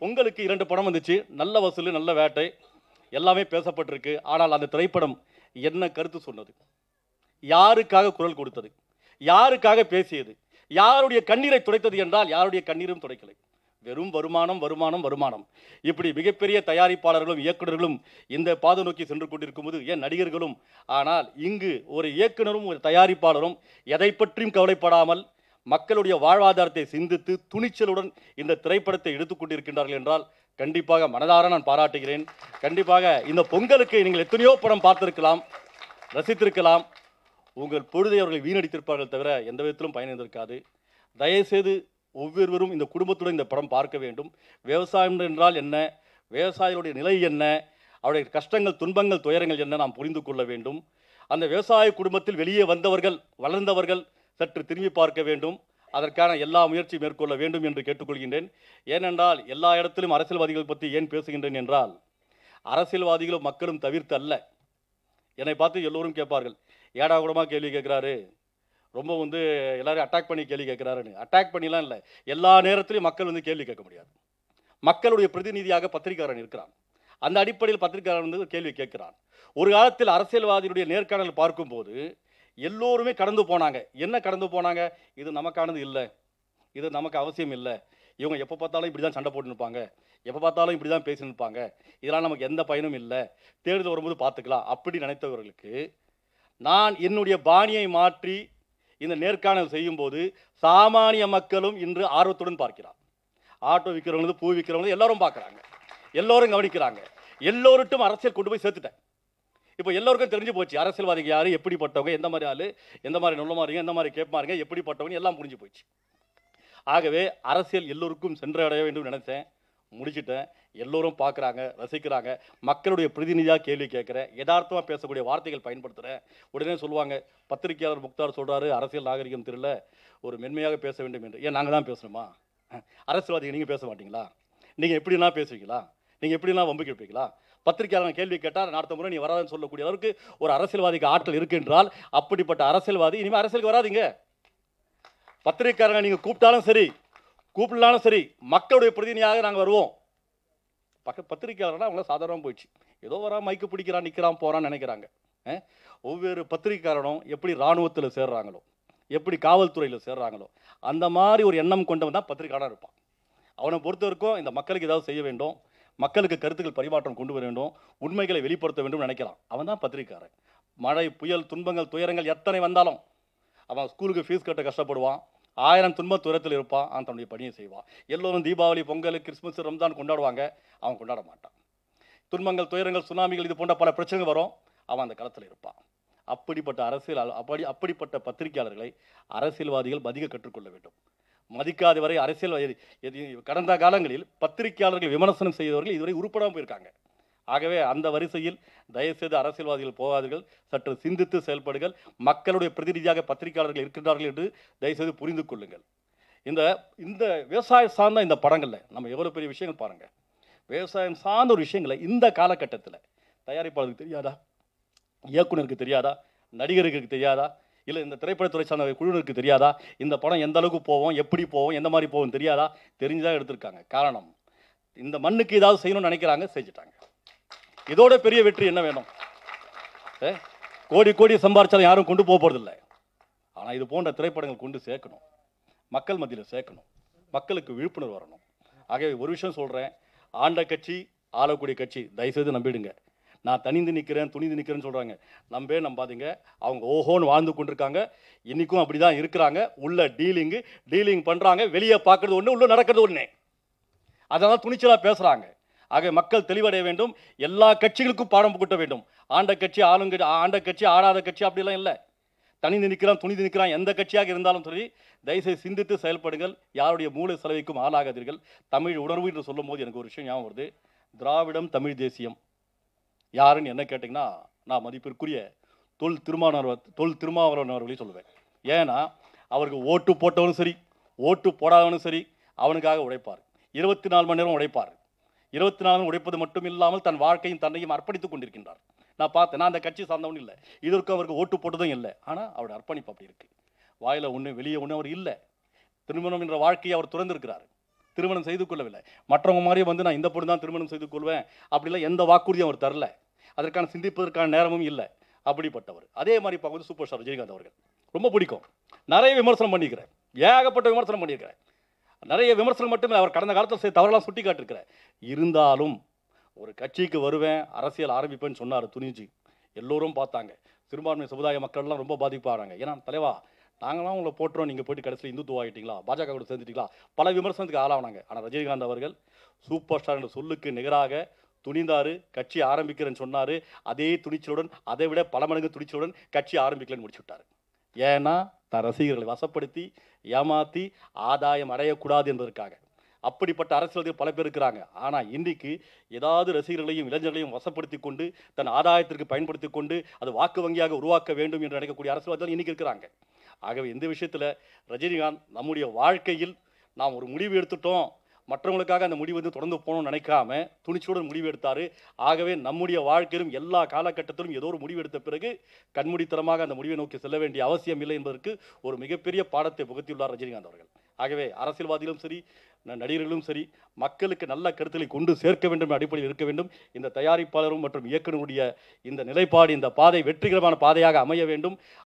பொங்கலுக்கு இரண்டு படம் வந்துச்சு நல்ல வசூல் நல்ல வேட்டை எல்லாமே பேசப்பட்டிருக்கு ஆனால் அந்த திரைப்படம் என்ன கருத்து சொன்னது யாருக்காக குரல் கொடுத்தது யாருக்காக பேசியது யாருடைய கண்ணீரை துடைத்தது என்றால் யாருடைய கண்ணீரும் துடைக்கலை வெறும் வருமானம் வருமானம் வருமானம் இப்படி மிகப்பெரிய தயாரிப்பாளர்களும் இயக்குனர்களும் இந்த பாதை நோக்கி சென்று கொண்டிருக்கும்போது ஏன் நடிகர்களும் ஆனால் இங்கு ஒரு இயக்குனரும் ஒரு தயாரிப்பாளரும் எதை பற்றியும் கவலைப்படாமல் மக்களுடைய வாழ்வாதாரத்தை சிந்தித்து துணிச்சலுடன் இந்த திரைப்படத்தை எடுத்துக்கொண்டிருக்கின்றார்கள் என்றால் கண்டிப்பாக மனதார நான் பாராட்டுகிறேன் கண்டிப்பாக இந்த பொங்கலுக்கு நீங்கள் எத்தனையோ படம் பார்த்திருக்கலாம் ரசித்திருக்கலாம் உங்கள் பொழுதை அவர்கள் வீணடித்திருப்பார்கள் தவிர எந்த விதத்திலும் பயனிருக்காது தயவுசெய்து ஒவ்வொருவரும் இந்த குடும்பத்துடன் இந்த படம் பார்க்க வேண்டும் விவசாயம் என்றால் என்ன விவசாயிகளுடைய நிலை என்ன அவருடைய கஷ்டங்கள் துன்பங்கள் துயரங்கள் என்ன நாம் புரிந்து கொள்ள வேண்டும் அந்த விவசாய குடும்பத்தில் வெளியே வந்தவர்கள் வளர்ந்தவர்கள் சற்று திரும்பி பார்க்க வேண்டும் அதற்கான எல்லா முயற்சி மேற்கொள்ள வேண்டும் என்று கேட்டுக்கொள்கின்றேன் ஏனென்றால் எல்லா இடத்திலும் அரசியல்வாதிகள் பற்றி ஏன் பேசுகின்றேன் என்றால் அரசியல்வாதிகளும் மக்களும் தவிர்த்து அல்ல என்னை பார்த்து எல்லோரும் கேட்பார்கள் ஏடா கூடமா கேள்வி கேட்குறாரு ரொம்ப வந்து எல்லாரும் அட்டாக் பண்ணி கேள்வி கேட்குறாருன்னு அட்டாக் பண்ணிலாம் இல்லை எல்லா நேரத்திலையும் மக்கள் வந்து கேள்வி கேட்க முடியாது மக்களுடைய பிரதிநிதியாக பத்திரிகையாளன் இருக்கிறான் அந்த அடிப்படையில் பத்திரிகையாளர் வந்து ஒரு கேள்வி கேட்கிறான் ஒரு காலத்தில் அரசியல்வாதியுடைய நேர்காணல் பார்க்கும்போது எல்லோருமே கடந்து போனாங்க என்ன கடந்து போனாங்க இது நமக்கானது இல்லை இது நமக்கு அவசியம் இல்லை இவங்க எப்போ பார்த்தாலும் இப்படி தான் சண்டை போட்டு நிற்பாங்க எப்போ பார்த்தாலும் இப்படி தான் பேசி நிற்பாங்க இதெல்லாம் நமக்கு எந்த பயனும் இல்லை தேர்தல் வரும்போது பார்த்துக்கலாம் அப்படி நினைத்தவர்களுக்கு நான் என்னுடைய பாணியை மாற்றி இந்த நேர்காணல் செய்யும்போது சாமானிய மக்களும் இன்று ஆர்வத்துடன் பார்க்கிறார் ஆட்டோ விற்கிறவங்க பூ விற்கிறவங்க எல்லாரும் பார்க்குறாங்க எல்லோரும் கவனிக்கிறாங்க எல்லோருட்டும் அரசியல் கொண்டு போய் சேர்த்துட்டேன் இப்போ எல்லோருக்கும் தெரிஞ்சு போச்சு அரசியல்வாதிகள் யார் எப்படிப்பட்டவங்க எந்த மாதிரி ஆள் எந்த மாதிரி நல்ல மாதிரிங்க எந்த மாதிரி கேட்பாருங்க எப்படிப்பட்டவங்க எல்லாம் புரிஞ்சு போச்சு ஆகவே அரசியல் எல்லோருக்கும் சென்றடைய வேண்டும் நினைச்சேன் முடிச்சிட்டேன் எல்லோரும் பார்க்குறாங்க ரசிக்கிறாங்க மக்களுடைய பிரதிநிதியாக கேள்வி கேட்குறேன் யதார்த்தமாக பேசக்கூடிய வார்த்தைகள் பயன்படுத்துகிறேன் உடனே சொல்லுவாங்க பத்திரிகையாளர் முக்தார் சொல்கிறாரு அரசியல் நாகரிகம் தெரியல ஒரு மென்மையாக பேச வேண்டும் என்று ஏன் நாங்கள் தான் பேசணுமா அரசியல்வாதிகள் நீங்கள் பேச மாட்டீங்களா நீங்கள் எப்படின்னா பேசுவீங்களா நீங்கள் எப்படிலாம் வம்பு கேட்பீங்களா பத்திரிகையாளர் கேள்வி கேட்டால் அடுத்த முறை நீ வராதுன்னு சொல்லக்கூடிய அளவுக்கு ஒரு அரசியல்வாதிக்கு ஆற்றல் இருக்கு என்றால் அப்படிப்பட்ட அரசியல்வாதி இனிமேல் அரசியலுக்கு வராதீங்க பத்திரிகையாளர்கள் நீங்கள் கூப்பிட்டாலும் சரி கூப்பிடலாலும் சரி மக்களுடைய பிரதிநிதியாக நாங்கள் வருவோம் பக்க பத்திரிக்கையாளர்னா அவங்கள சாதாரணமாக போயிடுச்சு ஏதோ வரா மைக்கு பிடிக்கிறான் நிற்கிறான் போகிறான்னு நினைக்கிறாங்க அஹ், ஒவ்வொரு பத்திரிக்கையாளரும் எப்படி இராணுவத்தில் சேர்றாங்களோ எப்படி காவல்துறையில் சேர்றாங்களோ அந்த மாதிரி ஒரு எண்ணம் கொண்டவன் தான் பத்திரிக்கையாளர் இருப்பான் அவனை பொறுத்த வரைக்கும் இந்த மக்களுக்கு ஏதாவது செய்ய வேண்டும் மக்களுக்கு கருத்துக்கள் பரிமாற்றம் கொண்டு வர வேண்டும் உண்மைகளை வெளிப்படுத்த வேண்டும் நினைக்கிறான் அவன் தான் பத்திரிக்கையாளர் மழை புயல் துன்பங்கள் துயரங்கள் எத்தனை வந்தாலும் அவன் ஸ்கூலுக்கு ஃபீஸ் கட்ட கஷ்டப்படுவான் ஆயிரம் துன்ப துயரத்தில் இருப்பான் அவன் தன்னுடைய பணியை செய்வான் எல்லோரும் தீபாவளி பொங்கல் கிறிஸ்மஸ் ரம்ஜான் கொண்டாடுவாங்க அவன் கொண்டாட மாட்டான் துன்பங்கள் துயரங்கள் சுனாமிகள் இது போன்ற பல பிரச்சனைகள் வரும் அவன் அந்த களத்தில் இருப்பான் அப்படிப்பட்ட அரசியல் ஆள- அப்படி அப்படிப்பட்ட பத்திரிகையாளர்களை அரசியல்வாதிகள் மதிக்க கற்றுக்கொள்ள வேண்டும் மதிக்காத வரை அரசியல் எது- எது- கடந்த காலங்களில் பத்திரிகையாளர்கள் விமர்சனம் செய்தவர்கள் இதுவரை உருப்படாமல் போயிருக்காங்க ஆகவே அந்த வரிசையில் தயவுசெய்து அரசியல்வாதிகள் போகாதீர்கள் சற்று சிந்தித்து செயல்படுங்கள் மக்களுடைய பிரதிநிதியாக பத்திரிகையாளர்கள் இருக்கின்றார்கள் என்று தயவுசெய்து புரிந்து கொள்ளுங்கள் இந்த இந்த விவசாயம் சார்ந்த இந்த படங்களில் நம்ம எவ்வளோ பெரிய விஷயங்கள் பாருங்கள் விவசாயம் சார்ந்த ஒரு விஷயங்களை இந்த காலகட்டத்தில் தயாரிப்பாளருக்கு தெரியாதா இயக்குனருக்கு தெரியாதா நடிகருக்கு தெரியாதா இல்லை இந்த திரைப்படத்துறை சார்ந்த குழுவினருக்கு தெரியாதா இந்த படம் எந்த அளவுக்கு போவோம் எப்படி போவோம் எந்த மாதிரி போவோம் தெரியாதா தெரிஞ்சுதான் எடுத்திருக்காங்க காரணம் இந்த மண்ணுக்கு ஏதாவது செய்யணும்னு நினைக்கிறாங்க செஞ்சுட்டாங்க இதோட பெரிய வெற்றி என்ன வேணும் ஏ? கோடி கோடி சம்பாரிச்சாலும் யாரும் கொண்டு போக போகிறதில்ல ஆனால் இது போன்ற திரைப்படங்கள் கொண்டு சேர்க்கணும் மக்கள் மத்தியில் சேர்க்கணும் மக்களுக்கு விழிப்புணர்வு வரணும் ஆகவே ஒரு விஷயம் சொல்கிறேன் ஆண்ட கட்சி ஆளக்கூடிய கட்சி தயவுசெய்து நம்பிடுங்க நான் தனிந்து நிற்கிறேன் துணிந்து நிற்கிறேன்னு சொல்கிறாங்க நம்பவே நம்பாதீங்க அவங்க ஓஹோன்னு வாழ்ந்து கொண்டிருக்காங்க இன்றைக்கும் அப்படி தான் இருக்கிறாங்க உள்ள டீலிங்கு டீலிங் பண்ணுறாங்க வெளியே பார்க்குறது ஒன்று உள்ள நடக்கிறது ஒன்று அதனால் துணிச்சலாக பேசுகிறாங்க ஆக மக்கள் தெளிவடைய வேண்டும் எல்லா கட்சிகளுக்கும் பாடம் புகட்ட வேண்டும் ஆண்ட கட்சி ஆளுங்க ஆண்ட கட்சி ஆடாத கட்சி அப்படிலாம் இல்லை தனிந்து நிற்கிறான் துணிந்து நிற்கிறான் எந்த கட்சியாக இருந்தாலும் சரி தயவுசெய்து சிந்தித்து செயல்படுங்கள் யாருடைய மூளை செலவைக்கும் ஆளாகாதீர்கள் தமிழ் உணர்வு என்று சொல்லும் போது எனக்கு ஒரு விஷயம் ஞாபகம் வருது திராவிடம் தமிழ் தேசியம் யாருன்னு என்ன கேட்டிங்கன்னா நான் மதிப்பிற்குரிய தொல் திருமாவளவன் தொல் திருமாவளவன் அவர்களையும் சொல்லுவேன் ஏன்னா அவருக்கு ஓட்டு போட்டவனும் சரி ஓட்டு போடாதவனும் சரி அவனுக்காக உழைப்பார் இருபத்தி நாலு மணி நேரம் உழைப்பார் இருபத்தி நாலு மணி உழைப்பது மட்டும் இல்லாமல் தன் வாழ்க்கையும் தன்னையும் அர்ப்பணித்துக் கொண்டிருக்கின்றார் நான் பார்த்தேன் நான் அந்த கட்சி சார்ந்தவன் இல்லை இதற்கு அவருக்கு ஓட்டு போட்டதும் இல்லை ஆனால் அவருடைய அர்ப்பணிப்பு அப்படி இருக்கு வாயில ஒன்று வெளியே ஒன்று அவர் இல்லை திருமணம் என்ற வாழ்க்கையை அவர் துறந்திருக்கிறார் திருமணம் செய்து கொள்ளவில்லை மற்றவங்க மாதிரி வந்து நான் இந்த பொண்ணு தான் திருமணம் செய்து கொள்வேன் அப்படிலாம் எந்த வாக்குறுதியும் அவர் தரல அதற்கான சிந்திப்பதற்கான நேரமும் இல்லை அப்படிப்பட்டவர் அதே மாதிரி இப்போ வந்து சூப்பர் ஸ்டார் விஜயகாந்த் அவர்கள் ரொம்ப பிடிக்கும் நிறைய விமர்சனம் பண்ணியிருக்கிறேன் ஏகப்பட்ட விமர்சனம் பண்ணியிருக்கிறேன் நிறைய விமர்சனம் மட்டுமே அவர் கடந்த காலத்தில் செய்த தவறெல்லாம் சுட்டி காட்டிருக்கிறேன் இருந்தாலும் ஒரு கட்சிக்கு வருவேன் அரசியல் ஆரம்பிப்பேன்னு சொன்னார் துணிஞ்சு எல்லோரும் பார்த்தாங்க சிறுபான்மை சமுதாய மக்கள்லாம் ரொம்ப பாதிப்பாகிறாங்க ஏன்னா தலைவா நாங்களாம் உங்களை போட்டுறோம் நீங்கள் போயிட்டு கடைசியில் இந்துத்துவ ஆகிட்டீங்களா பாஜக கூட சேர்ந்துட்டீங்களா பல விமர்சனத்துக்கு ஆளானாங்க ஆனால் ரஜினிகாந்த் அவர்கள் சூப்பர் ஸ்டார் என்ற சொல்லுக்கு நிகராக துணிந்தாரு கட்சி ஆரம்பிக்கிறேன்னு சொன்னார் அதே துணிச்சலுடன் அதை விட பல மடங்கு துணிச்சலுடன் கட்சி ஆரம்பிக்கலன்னு முடிச்சு விட்டாரு ஏன்னா தன் ரசிகர்களை வசப்படுத்தி ஏமாத்தி ஆதாயம் அடையக்கூடாது என்பதற்காக அப்படிப்பட்ட அரசியல்வாதிகள் பல பேர் இருக்கிறாங்க ஆனால் இன்றைக்கு ஏதாவது ரசிகர்களையும் இளைஞர்களையும் வசப்படுத்தி கொண்டு தன் ஆதாயத்திற்கு பயன்படுத்தி கொண்டு அது வாக்கு வங்கியாக உருவாக்க வேண்டும் என்று நினைக்கக்கூடிய அரசியல்வாதிகள் இன்னைக்கு இருக்கிறாங்க ஆகவே இந்த விஷயத்தில் ரஜினிகாந்த் நம்முடைய வாழ்க்கையில் நாம் ஒரு முடிவு எடுத்துட்டோம் மற்றவங்களுக்காக அந்த முடிவு வந்து தொடர்ந்து போகணும்னு நினைக்காம துணிச்சலுடன் முடிவு எடுத்தார் ஆகவே நம்முடைய வாழ்க்கையிலும் எல்லா காலகட்டத்திலும் ஏதோ ஒரு முடிவு எடுத்த பிறகு கண்மூடித்தனமாக அந்த முடிவை நோக்கி செல்ல வேண்டிய அவசியம் இல்லை என்பதற்கு ஒரு மிகப்பெரிய பாடத்தை புகுத்தியுள்ளார் ரஜினிகாந்த் அவர்கள் ஆகவே அரசியல்வாதிகளும் சரி ந- நடிகர்களும் சரி மக்களுக்கு நல்ல கருத்துக்களை கொண்டு சேர்க்க வேண்டும் என்ற அடிப்படையில் இருக்க வேண்டும் இந்த தயாரிப்பாளரும் மற்றும் இயக்குனருடைய இந்த நிலைப்பாடு இந்த பாதை வெற்றிகரமான பாதையாக அமைய வேண்டும்